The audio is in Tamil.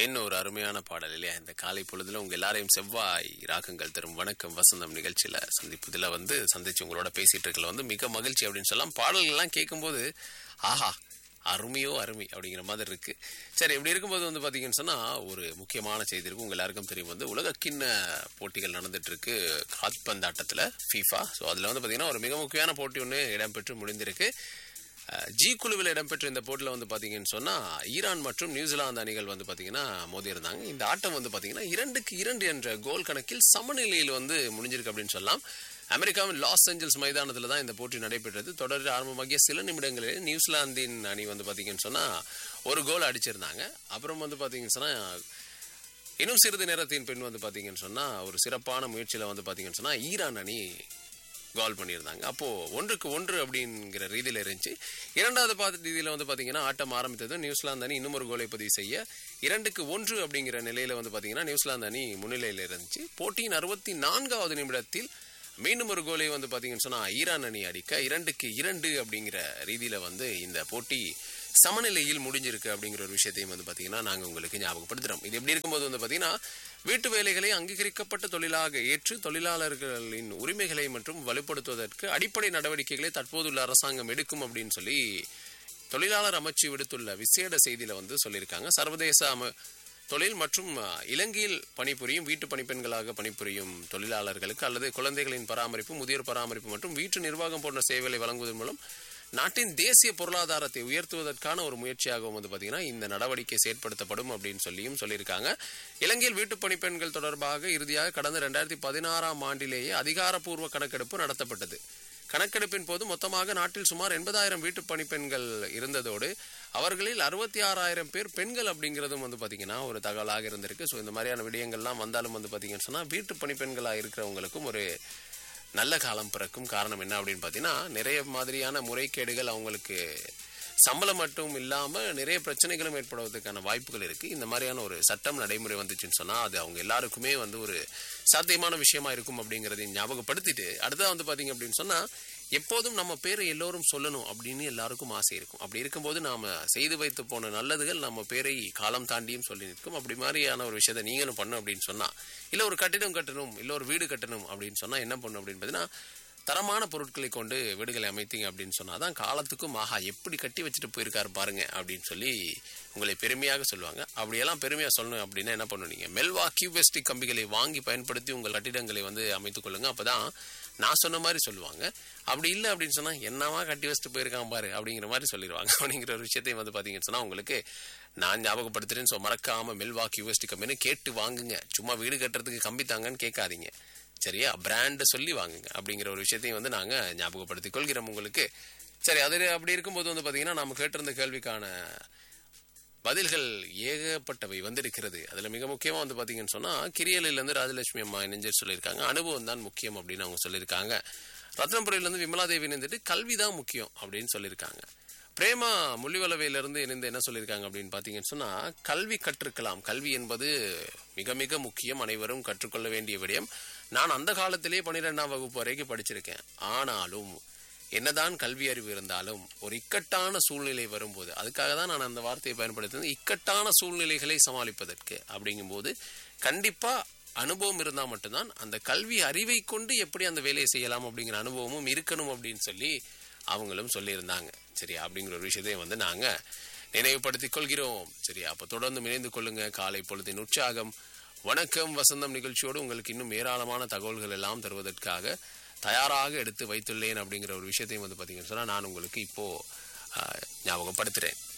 என்ன ஒரு அருமையான பாடல் இல்லையா இந்த காலை பொழுதுல உங்க எல்லாரையும் செவ்வாய் ராகங்கள் தரும் வணக்கம் வசந்தம் நிகழ்ச்சியில சந்திப்பதுல வந்து சந்திச்சு உங்களோட பேசிட்டு இருக்கல வந்து மிக மகிழ்ச்சி அப்படின்னு சொல்லலாம் பாடல்கள் எல்லாம் கேட்கும்போது ஆஹா அருமையோ அருமை அப்படிங்கிற மாதிரி இருக்கு சரி இப்படி இருக்கும்போது வந்து பாத்தீங்கன்னு சொன்னா ஒரு முக்கியமான செய்தி இருக்கு உங்க எல்லாருக்கும் தெரியும் வந்து உலக கிண்ண போட்டிகள் நடந்துட்டு இருக்கு கால்பந்தாட்டத்துல ஃபீஃபா ஸோ அதுல வந்து பாத்தீங்கன்னா ஒரு மிக முக்கியமான போட்டி ஒன்று இடம்பெற்று முடிந்திருக்கு அஹ், ஜி குழுவில் இடம்பெற்ற இந்த போட்டியில் வந்து பார்த்தீங்கன்னு சொன்னால் ஈரான் மற்றும் நியூசிலாந்து அணிகள் வந்து பார்த்தீங்கன்னா மோதியிருந்தாங்க இந்த ஆட்டம் வந்து பார்த்தீங்கன்னா இரண்டுக்கு இரண்டு என்ற கோல் கணக்கில் சமநிலையில் வந்து முடிஞ்சிருக்கு அப்படின்னு சொல்லலாம் அமெரிக்காவின் லாஸ் ஏஞ்சல்ஸ் மைதானத்தில் தான் இந்த போட்டி நடைபெற்றது தொடர் ஆரம்பமாகிய சில நிமிடங்களில் நியூசிலாந்தின் அணி வந்து பார்த்தீங்கன்னு சொன்னால் ஒரு கோல் அடிச்சிருந்தாங்க அப்புறம் வந்து பார்த்தீங்கன்னு சொன்னால் இன்னும் சிறிது நேரத்தின் பின் வந்து பார்த்தீங்கன்னு சொன்னால் ஒரு சிறப்பான முயற்சியில் வந்து பார்த்தீங்கன்னு சொன்னால் ஈரான் அணி கால் பண்ணியிருந்தாங்க அப்போ ஒன்றுக்கு ஒன்று அப்படிங்கிற ரீதியில் இருந்துச்சு இரண்டாவது பார்த்த ரீதியில் வந்து பார்த்தீங்கன்னா ஆட்டம் ஆரம்பித்தது நியூசிலாந்து அணி இன்னும் ஒரு கோலை பதிவு செய்ய இரண்டுக்கு ஒன்று அப்படிங்கிற நிலையில வந்து பார்த்தீங்கன்னா நியூசிலாந்து அணி முன்னிலையில் இருந்துச்சு போட்டியின் அறுபத்தி நான்காவது நிமிடத்தில் மீண்டும் ஒரு கோலை வந்து பார்த்தீங்கன்னு சொன்னா ஈரான் அணி அடிக்க இரண்டுக்கு இரண்டு அப்படிங்கிற ரீதியில வந்து இந்த போட்டி சமநிலையில் முடிஞ்சிருக்கு அப்படிங்கிற ஒரு விஷயத்தையும் வந்து பார்த்தீங்கன்னா நாங்கள் உங்களுக்கு ஞாபகப்படுத்துகிறோம் இது எப்படி இருக்கும்போது வந்து பார்த்தீங்கன்னா வீட்டு வேலைகளை அங்கீகரிக்கப்பட்ட தொழிலாக ஏற்று தொழிலாளர்களின் உரிமைகளை மற்றும் வலுப்படுத்துவதற்கு அடிப்படை நடவடிக்கைகளை தற்போதுள்ள அரசாங்கம் எடுக்கும் அப்படின்னு சொல்லி தொழிலாளர் அமைச்சு விடுத்துள்ள விசேட செய்தியில வந்து சொல்லியிருக்காங்க சர்வதேச அம தொழில் மற்றும் அஹ், இலங்கையில் பணிபுரியும் வீட்டு பணிப்பெண்களாக பணிபுரியும் தொழிலாளர்களுக்கு அல்லது குழந்தைகளின் பராமரிப்பு முதியோர் பராமரிப்பு மற்றும் வீட்டு நிர்வாகம் போன்ற சேவைகளை வழங்குவதன் மூலம் நாட்டின் தேசிய பொருளாதாரத்தை உயர்த்துவதற்கான ஒரு முயற்சியாகவும் வந்து பார்த்தீங்கன்னா இந்த நடவடிக்கை செயற்படுத்தப்படும் அப்படின்னு சொல்லியும் சொல்லியிருக்காங்க இலங்கையில் வீட்டு பணிப்பெண்கள் தொடர்பாக இறுதியாக கடந்த ரெண்டாயிரத்தி பதினாறாம் ஆண்டிலேயே அதிகாரப்பூர்வ கணக்கெடுப்பு நடத்தப்பட்டது கணக்கெடுப்பின் போது மொத்தமாக நாட்டில் சுமார் எண்பதாயிரம் வீட்டு பணிப்பெண்கள் இருந்ததோடு அவர்களில் அறுபத்தி ஆறாயிரம் பேர் பெண்கள் அப்படிங்கிறதும் வந்து பார்த்தீங்கன்னா ஒரு தகவலாக இருந்திருக்கு ஸோ இந்த மாதிரியான விடயங்கள்லாம் வந்தாலும் வந்து பார்த்தீங்கன்னு சொன்னால் வீட்டு பணிப்பெண்களாக இருக்கிறவங்களுக்கும் ஒரு நல்ல காலம் பிறக்கும் காரணம் என்ன அப்படின்னு பார்த்தீங்கன்னா நிறைய மாதிரியான முறைகேடுகள் அவங்களுக்கு சம்பளம் மட்டும் இல்லாமல் நிறைய பிரச்சனைகளும் ஏற்படுவதற்கான வாய்ப்புகள் இருக்கு இந்த மாதிரியான ஒரு சட்டம் நடைமுறை வந்துச்சுன்னு சொன்னால் அது அவங்க எல்லாருக்குமே வந்து ஒரு சாத்தியமான விஷயமா இருக்கும் அப்படிங்கிறதையும் ஞாபகப்படுத்திட்டு அடுத்தது வந்து பார்த்தீங்க அப்படின்னு சொன்னால் எப்போதும் நம்ம பேரை எல்லோரும் சொல்லணும் அப்படின்னு எல்லாருக்கும் ஆசை இருக்கும் அப்படி இருக்கும்போது நாம செய்து வைத்து போன நல்லதுகள் நம்ம பேரை காலம் தாண்டியும் சொல்லி நிற்கும் அப்படி மாதிரியான ஒரு விஷயத்தை நீங்களும் பண்ணணும் அப்படின்னு சொன்னா இல்ல ஒரு கட்டிடம் கட்டணும் இல்ல ஒரு வீடு கட்டணும் அப்படின்னு சொன்னா என்ன பண்ணும் அப்படின்னு பார்த்தீங்கன்னா தரமான பொருட்களை கொண்டு வீடுகளை அமைத்தீங்க அப்படின்னு சொன்னாதான் காலத்துக்கும் ஆஹா எப்படி கட்டி வச்சுட்டு போயிருக்காரு பாருங்க அப்படின்னு சொல்லி உங்களை பெருமையாக சொல்லுவாங்க அப்படியெல்லாம் பெருமையாக சொல்லணும் அப்படின்னா என்ன பண்ணுவீங்க மெல்வா கியூபெஸ்டிக் கம்பிகளை வாங்கி பயன்படுத்தி உங்கள் கட்டிடங்களை வந்து அமைத்துக் கொள்ளுங்க அப்பதான் நான் சொன்ன மாதிரி சொல்லுவாங்க அப்படி இல்லை அப்படின்னு சொன்னா என்னவா கட்டி வச்சுட்டு போயிருக்கான் பாரு அப்படிங்கிற மாதிரி சொல்லிடுவாங்க அப்படிங்கிற ஒரு விஷயத்தையும் வந்து பாத்தீங்கன்னு சொன்னா உங்களுக்கு நான் ஞாபகப்படுத்துறேன் ஸோ மறக்காம மெல்வா கியூபெஸ்டிக் கம்பின்னு கேட்டு வாங்குங்க சும்மா வீடு கட்டுறதுக்கு கம்பி தாங்கன்னு கேட்காதீங்க சரியா பிராண்ட் சொல்லி வாங்குங்க அப்படிங்கிற ஒரு விஷயத்தையும் வந்து நாங்க ஞாபகப்படுத்திக் கொள்கிறோம் உங்களுக்கு சரி அது அப்படி இருக்கும்போது வந்து பாத்தீங்கன்னா நாம கேட்டிருந்த கேள்விக்கான பதில்கள் ஏகப்பட்டவை வந்திருக்கிறது அதுல மிக முக்கியமா வந்து பாத்தீங்கன்னு சொன்னா கிரியலில இருந்து ராஜலட்சுமி அம்மா நெஞ்சர் சொல்லியிருக்காங்க அனுபவம் தான் முக்கியம் அப்படின்னு அவங்க சொல்லியிருக்காங்க ரத்னபுரியில இருந்து விமலா தேவி இணைந்துட்டு கல்வி தான் முக்கியம் அப்படின்னு சொல்லியிருக்காங்க பிரேமா முள்ளிவளவையில இருந்து இணைந்து என்ன சொல்லியிருக்காங்க அப்படின்னு பாத்தீங்கன்னு சொன்னா கல்வி கற்றுக்கலாம் கல்வி என்பது மிக மிக முக்கியம் அனைவரும் கற்றுக்கொள்ள வேண்டிய விடயம் நான் அந்த காலத்திலே பன்னிரெண்டாம் வகுப்பு வரைக்கும் படிச்சிருக்கேன் ஆனாலும் என்னதான் கல்வி அறிவு இருந்தாலும் ஒரு இக்கட்டான சூழ்நிலை வரும்போது அதுக்காக தான் நான் அந்த வார்த்தையை பயன்படுத்தினது இக்கட்டான சூழ்நிலைகளை சமாளிப்பதற்கு அப்படிங்கும்போது கண்டிப்பா அனுபவம் இருந்தால் மட்டும்தான் அந்த கல்வி அறிவை கொண்டு எப்படி அந்த வேலையை செய்யலாம் அப்படிங்கிற அனுபவமும் இருக்கணும் அப்படின்னு சொல்லி அவங்களும் சொல்லியிருந்தாங்க சரி அப்படிங்கிற ஒரு விஷயத்தையும் வந்து நாங்க நினைவுபடுத்திக் கொள்கிறோம் சரி அப்ப தொடர்ந்து இணைந்து கொள்ளுங்க காலை பொழுதின் உற்சாகம் வணக்கம் வசந்தம் நிகழ்ச்சியோடு உங்களுக்கு இன்னும் ஏராளமான தகவல்கள் எல்லாம் தருவதற்காக தயாராக எடுத்து வைத்துள்ளேன் அப்படிங்கிற ஒரு விஷயத்தையும் வந்து பார்த்தீங்கன்னு சொன்னா நான் உங்களுக்கு இப்போ ஆஹ், ஞாபகப்படுத்துறேன்